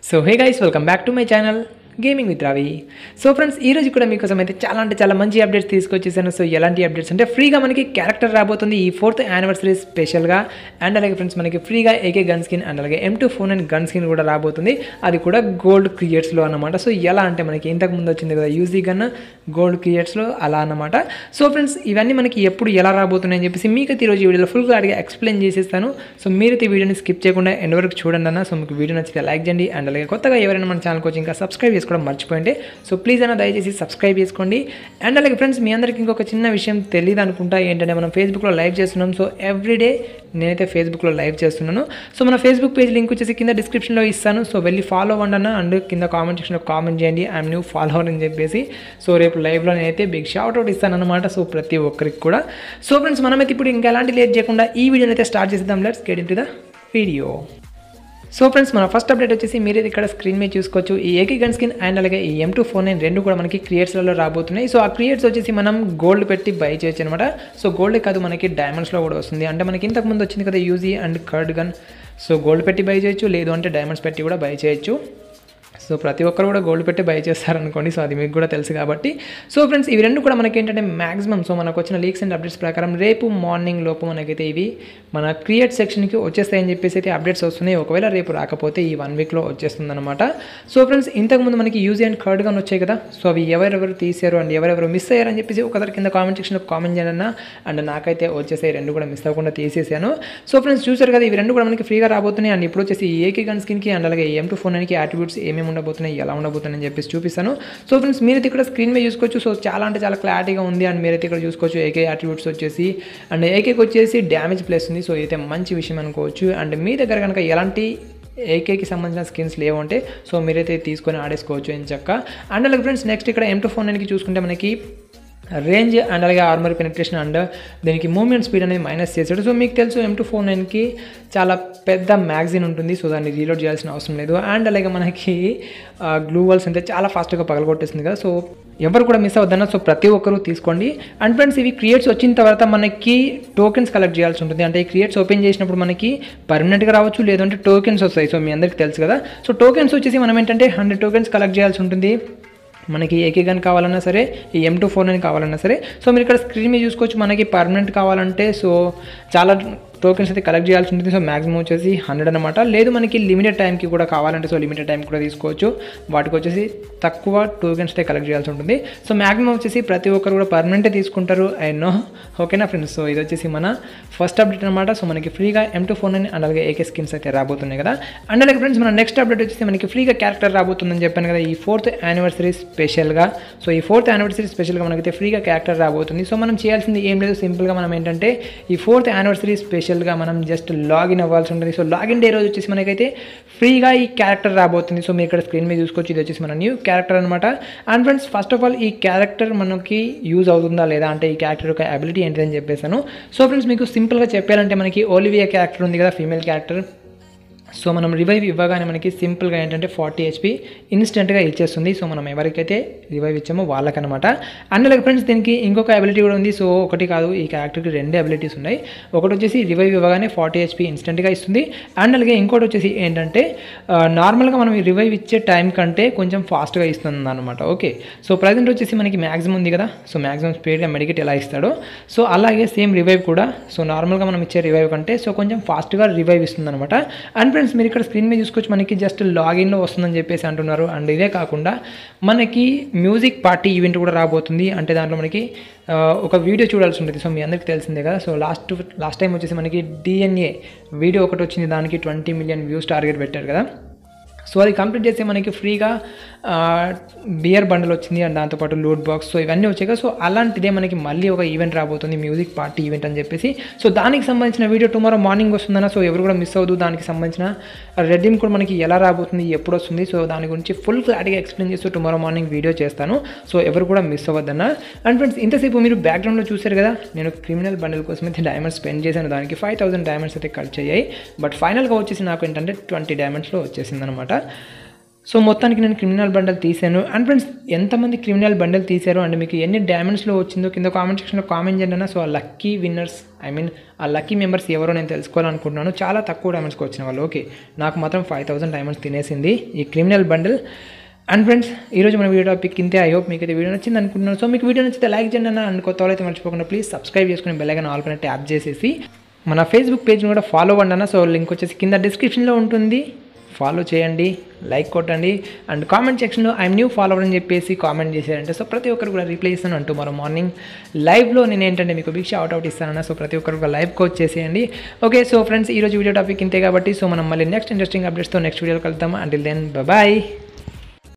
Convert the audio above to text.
so hey guys welcome back to my channel gaming with Ravi so friends ఈ రోజు కూడా మీకోసం అయితే చాలా అంటే చాలా మంచి అప్డేట్స్ తీసుకొచ్చేసాను సో ఎలాంటి అప్డేట్స్ అంటే ఫ్రీగా మనకి క్యారెక్టర్ రాబోతుంది ఈ ఫోర్త్ యానివర్సరీ స్పెషల్గా అండ్ అలాగే ఫ్రెండ్స్ మనకి ఫ్రీగా ఏకే గన్ స్కిన్ అండ్ అలాగే M two phone and gun skin కూడా రాబోతుంది అది కూడా గోల్డ్ క్రియేట్స్లో అనమాట సో ఎలా అంటే మనకి ఇంతకు ముందు వచ్చింది కదా యూజీ గన్ గోల్డ్ క్రియేట్స్లో అలా అనమాట సో ఫ్రెండ్స్ ఇవన్నీ మనకి ఎప్పుడు ఎలా రాబోతున్నాయని చెప్పేసి మీకైతే ఈరోజు ఈ వీడియోలో ఫుల్ క్లారిటీగా ఎక్స్ప్లెయిన్ చేసేస్తాను సో మీరైతే ఈ వీడియోని స్కిప్ చేయకుండా ఎండ్ వరకు చూడండి అన్న సో మీకు వీడియో నచ్చితే లైక్ చేయండి అండ్ అలాగే కొత్తగా ఎవరైనా మన ఛానల్కి వచ్చి ఇంకా సబ్స్క్రైబ్ చేసుకోవడం మర్చిపోయింటే సో ప్లీజ్ అన్న దయచేసి సబ్స్క్రైబ్ చేసుకోండి అండ్ అలాగే ఫ్రెండ్స్ మీ అందరికీ ఇంకొక చిన్న విషయం తెలియదు అనుకుంటా ఏంటంటే మనం ఫేస్బుక్లో లైవ్ చేస్తున్నాం సో ఎవ్రీడే నేనైతే ఫేస్బుక్లో లైవ్ చేస్తున్నాను సో మన ఫేస్బుక్ పేజ్ లింక్ వచ్చేసి కింద డిస్క్రిప్షన్లో ఇస్తాను సో వెళ్ళి ఫాలో అవ్వండి అన్న అండ్ కింద కామెంట్ సెక్షన్లో కామెంట్ చేయండి ఐఎమ్ న్యూ ఫాలోవర్ అని చెప్పేసి సో రేపు లైవ్లో నేనైతే బిగ్ షాట్ అవుట్ ఇస్తాను అనమాట సో ప్రతి ఒక్కరికి కూడా సో ఫ్రెండ్స్ మనమైతే ఇప్పుడు ఇంకా ఎలాంటి లేట్ చేయకుండా ఈ వీడియోని అయితే స్టార్ట్ చేద్దాం let's get into the video so friends మన ఫస్ట్ అప్డేట్ వచ్చేసి మీరు ఇక్కడ స్క్రీన్ మీద చూసుకోవచ్చు ఈ ఏకీ గన్ స్కిన్ అండ్ అలాగే ఈ ఎం టూ ఫోన్ నైన్ రెండు కూడా మనకి క్రియేట్స్లలో రాబోతున్నాయి సో ఆ క్రియేట్స్ వచ్చేసి మనం గోల్డ్ పెట్టి బై చేయొచ్చు అనమాట సో గోల్డ్ కాదు మనకి డైమండ్స్లో కూడా వస్తుంది అంటే మనకి ఇంతకు ముందు వచ్చింది కదా Uzi and card gun so gold పెట్టి బై చేయొచ్చు లేదు అంటే డైమండ్స్ పెట్టి కూడా బై చేయొచ్చు సో ప్రతి ఒక్కరు కూడా గోల్డ్ పెట్టి బై చేస్తారనుకోండి సో అది మీకు కూడా తెలుసు కాబట్టి సో ఫ్రెండ్స్ ఇవి రెండు కూడా మనకి ఏంటంటే మాక్సిమం సో మనకు వచ్చిన లీక్స్ అండ్ అప్డేట్స్ ప్రకారం రేపు మార్నింగ్ లోపు మనకైతే ఇవి మన క్రియేట్ సెక్షన్కి వచ్చేస్తాయని చెప్పేసి అయితే అప్డేట్స్ వస్తున్నాయి ఒకవేళ రేపు రాకపోతే ఈ వన్ వీక్లో వచ్చేస్తుంది అనమాట సో ఫ్రెండ్స్ ఇంతకుముందు మనకి యూజ్ అండ్ కర్డ్ గాని వచ్చాయి కదా సో అవి ఎవరెవరు తీసారు అండ్ ఎవరెవరు మిస్ అయ్యారని చెప్పేసి ఒకసారి కింద కామెంట్ సెక్షన్లో కామెంట్ చేయండి అన్న అండ్ నాకైతే వచ్చేసాయి రెండు కూడా మిస్ అవ్వకుండా తీసేసాను సో ఫ్రెండ్స్ చూసారు కదా ఇవి రెండు కూడా మనకి ఫ్రీగా రాబోతున్నాయి అండ్ ఇప్పుడు వచ్చేసి ఏకే గన్ స్కిన్కి అండ్ అలాగే ఎం టూ ఫోన్ అనికి అట్రిబ్యూట్స్ ఏమేమి ఉండబోతున్నాయి ఎలా ఉండబోతున్నాయి అని చెప్పేసి చూపిస్తాను సో ఫ్రెండ్స్ మీరైతే ఇక్కడ స్క్రీన్ మీద చూసుకోవచ్చు సో చాలా అంటే చాలా క్లారిటీగా ఉంది అండ్ మీరైతే ఇక్కడ చూసుకోవచ్చు ఏకే అట్రిబ్యూట్స్ వచ్చేసి అండ్ ఏకేకి వచ్చేసి డ్యామేజ్ ప్లేస్ ఉంది సో అయితే మంచి విషయం అనుకోవచ్చు అండ్ మీ దగ్గర కనుక ఎలాంటి ఏకేకి సంబంధించిన స్కిన్స్ లేవు అంటే సో మీరైతే తీసుకొని ఆడేసుకోవచ్చు అని చక్క అండ్ అలాగే ఫ్రెండ్స్ నెక్స్ట్ ఇక్కడ ఎం టూ ఫోన్ అనేది చూసుకుంటే మనకి రేంజ్ అండ్ అలాగే ఆర్మర్ పెనిట్రేషన్ అండ్ దీనికి మూవ్మెంట్ స్పీడ్ అనేది మైనస్ చేశాడు సో మీకు తెలుసు ఎం టూ ఫోర్ నైన్కి చాలా పెద్ద మ్యాగజిన్ ఉంటుంది సో దాన్ని రీలోడ్ చేయాల్సిన అవసరం లేదు అండ్ అలాగే మనకి గ్లూ వాల్స్ అంటే చాలా ఫాస్ట్గా పగలగొట్టేస్తుంది కదా సో ఎవరు కూడా మిస్ అవ్వద్దన్న సో ప్రతి ఒక్కరూ తీసుకోండి అండ్ ఫ్రెండ్స్ ఇవి క్రియేట్స్ వచ్చిన తర్వాత మనకి టోకెన్స్ కలెక్ట్ చేయాల్సి ఉంటుంది అంటే ఈ క్రియేట్స్ ఓపెన్ చేసినప్పుడు మనకి పర్మనెంట్గా రావచ్చు లేదంటే టోకెన్స్ వస్తాయి సో మీ అందరికీ తెలుసు కదా సో టోకెన్స్ వచ్చేసి మనం ఏంటంటే హండ్రెడ్ టోకెన్స్ కలెక్ట్ చేయాల్సి ఉంటుంది మనకి ఏకే గన్ కావాలన్నా సరే ఈ ఎం టూ ఫోర్ అని కావాలన్నా సరే సో మీరు ఇక్కడ స్క్రీన్ మీద చూసుకోవచ్చు మనకి పర్మనెంట్ కావాలంటే సో చాలా టోకెన్స్ అయితే కలెక్ట్ చేయాల్సి ఉంటుంది సో మాక్సిమం వచ్చేసి హండ్రెడ్ అనమాట లేదు మనకి లిమిటెడ్ టైంకి కూడా కావాలంటే సో లిమిటెడ్ టైం కూడా తీసుకోవచ్చు వాటికి వచ్చేసి తక్కువ టోకెన్స్ అయితే కలెక్ట్ చేయాల్సి ఉంటుంది సో మాక్సిమం వచ్చేసి ప్రతి ఒక్కరు కూడా పర్మనెంటే తీసుకుంటారు అండ్ నో ఓకేనా ఫ్రెండ్స్ సో ఇది వచ్చేసి మన ఫస్ట్ అప్డేట్ అనమాట సో మనకి ఫ్రీగా ఎం టూ ఫోన్ అని అండ్ అలాగే ఏకే స్కిన్స్ అయితే రాబోతున్నాయి కదా అండ్ అలాగే ఫ్రెండ్స్ మన నెక్స్ట్ అప్డేట్ వచ్చేసి మనకి ఫ్రీగా క్యారెక్టర్ రాబోతుందని చెప్పాను కదా ఈ ఫోర్త్ యానివర్సరీ స్పెషల్గా సో ఈ ఫోర్త్ యానివర్సరీ స్పెషల్గా మనకైతే ఫ్రీగా క్యారెక్టర్ రాబోతుంది సో మనం చేయాల్సింది ఏం లేదు సింపుల్గా మనం ఏంటంటే ఈ ఫోర్త్ యానివర్సరీ స్పెషల్గా మనం జస్ట్ లాగిన్ అవ్వాల్సి ఉంటుంది సో లాగిన్ డే రోజు వచ్చేసి మనకైతే ఫ్రీగా ఈ క్యారెక్టర్ రాబోతుంది సో మీరు ఇక్కడ స్క్రీన్ మీద చూసుకోవచ్చు ఇది వచ్చేసి మన న్యూ క్యారెక్టర్ అనమాట and friends first of all ఈ క్యారెక్టర్ మనకి యూజ్ అవుతుందా లేదా అంటే ఈ క్యారెక్టర్ యొక్క అబిలిటీ ఏంటిదని చెప్పేసాను సో ఫ్రెండ్స్ మీకు సింపుల్గా చెప్పాలంటే మనకి ఓలివియా క్యారెక్టర్ ఉంది కదా ఫీమేల్ క్యారెక్టర్ సో మనం రివైవ్ ఇవ్వగానే మనకి సింపుల్గా ఏంటంటే ఫార్టీ హెచ్పి ఇన్స్టెంట్గా ఇచ్చేస్తుంది సో మనం ఎవరికైతే రివైవ్ ఇచ్చామో వాళ్ళకనమాట అండ్ అలాగే ఫ్రెండ్స్ దీనికి ఇంకొక అబిలిటీ కూడా ఉంది సో ఒకటి కాదు ఈ క్యారెక్టర్కి రెండే అబిలిటీస్ ఉన్నాయి ఒకటి వచ్చేసి రివైవ్ ఇవ్వగానే ఫార్టీ హెచ్పి ఇన్స్టెంట్గా ఇస్తుంది అండ్ అలాగే ఇంకోటి వచ్చేసి ఏంటంటే నార్మల్గా మనం ఈ రివైవ్ ఇచ్చే టైం కంటే కొంచెం ఫాస్ట్గా ఇస్తుంది అనమాట ఓకే సో ప్రజెంట్ వచ్చేసి మనకి మ్యాక్సిమం ఉంది కదా సో మ్యాక్సిమం స్పీడ్గా మెడికేట్ ఎలా ఇస్తాడో సో అలాగే సేమ్ రివైవ్ కూడా సో నార్మల్గా మనం ఇచ్చే రివైవ్ కంటే సో కొంచెం ఫాస్ట్గా రివైవ్ ఇస్తుంది అనమాట అండ్ ఫ్రెండ్స్ మీరు ఇక్కడ స్క్రీన్ మీద చూసుకోవచ్చు మనకి జస్ట్ లాగిన్లో వస్తుందని చెప్పేసి అంటున్నారు అండ్ ఇదే కాకుండా మనకి మ్యూజిక్ పార్టీ ఈవెంట్ కూడా రాబోతుంది అంటే దాంట్లో మనకి ఒక వీడియో చూడాల్సి ఉంటుంది సో మీ అందరికీ తెలిసిందే కదా సో లాస్ట్ లాస్ట్ టైం వచ్చేసి మనకి డిఎన్ఏ వీడియో ఒకటి వచ్చింది దానికి ట్వంటీ మిలియన్ వ్యూస్ టార్గెట్ పెట్టారు కదా సో అది కంప్లీట్ చేస్తే మనకి ఫ్రీగా బియర్ బండల్ వచ్చింది అండ్ దాంతోపాటు లోడ్ బాక్స్ సో ఇవన్నీ వచ్చాయి కదా సో అలాంటిదే మనకి మళ్ళీ ఒక ఈవెంట్ రాబోతుంది మ్యూజిక్ పార్టీ ఈవెంట్ అని చెప్పేసి సో దానికి సంబంధించిన వీడియో టుమారో మార్నింగ్ వస్తుందన్న సో ఎవరు కూడా మిస్ అవ్వదు దానికి సంబంధించిన రెడ్డిమ్ కూడా మనకి ఎలా రాబోతుంది ఎప్పుడు వస్తుంది సో దాని గురించి ఫుల్ క్లారిటీగా ఎక్స్ప్లెయిన్ చేస్తూ టుమారో మార్నింగ్ వీడియో చేస్తాను సో ఎవరు కూడా మిస్ అవ్వద్దన్న అండ్ ఫ్రెండ్స్ ఇంతసేపు మీరు బ్యాక్గ్రౌండ్లో చూశారు కదా నేను క్రిమినల్ బండిల్ కోసం అయితే డైమండ్స్ స్పెండ్ చేశాను దానికి ఫైవ్ థౌసండ్ డైమండ్స్ అయితే ఖర్చు అయ్యాయి బట్ ఫైనల్గా వచ్చేసి నాకు ఏంటంటే ట్వంటీ డైమండ్స్లో వచ్చేసింది అనమాట సో మొత్తానికి నేను క్రిమినల్ బండల్ తీసాను అండ్ ఫ్రెండ్స్ ఎంతమంది క్రిమినల్ బండల్ తీశారు అండ్ మీకు ఎన్ని డైమండ్స్లో వచ్చిందో కింద కామెంట్ సెక్షన్లో కామెంట్ చేయండి అన్న సో ఆ లక్కీ విన్నర్స్ ఐ మీన్ ఆ లక్కీ మెంబర్స్ ఎవరో నేను తెలుసుకోవాలనుకుంటున్నాను చాలా తక్కువ డైమండ్స్కి వచ్చిన వాళ్ళు ఓకే నాకు మాత్రం ఫైవ్ థౌసండ్ డైమండ్స్ తినేసింది ఈ క్రిమినల్ బండల్ అండ్ ఫ్రెండ్స్ ఈరోజు మన వీడియో టాపిక్ ఇంతే ఐ హోప్ మీకు అయితే వీడియో నచ్చింది అనుకుంటున్నాను సో మీకు వీడియో నచ్చితే లైక్ చేయండి అన్న అండ్ కొత్త వాళ్ళైతే మర్చిపోకుండా ప్లీజ్ సబ్స్క్రైబ్ చేసుకుని బెల్లైకన్ ఆల్ పైన ట్యాప్ చేసేసి మన ఫేస్బుక్ పేజ్ని కూడా ఫాలో అవ్వండి అన్న సో లింక్ వచ్చేసి కింద డిస్క్రిప్షన్లో ఉంటుంది ఫాలో చేయండి లైక్ కొట్టండి అండ్ కామెంట్ సెక్షన్లో ఐఎమ్ న్యూ ఫాలోవర్ అని చెప్పేసి కామెంట్ చేశారంటే సో ప్రతి ఒక్కరు కూడా రిప్లై ఇస్తాను అంటూ మరో మార్నింగ్ లైవ్లో నేను ఏంటంటే మీకు బిగ్ షౌట్ అవుట్ ఇస్తానన్న సో ప్రతి ఒక్కరు కూడా లైవ్ కోచ్ చేసేయండి ఓకే సో ఫ్రెండ్స్ ఈరోజు వీడియో టాపిక్ ఇంతే కాబట్టి సో మనం మళ్ళీ నెక్స్ట్ ఇంట్రెస్టింగ్ అప్డేట్స్తో నెక్స్ట్ వీడియోలో కలుద్దాం అంటిల్ దెన్ బాయ్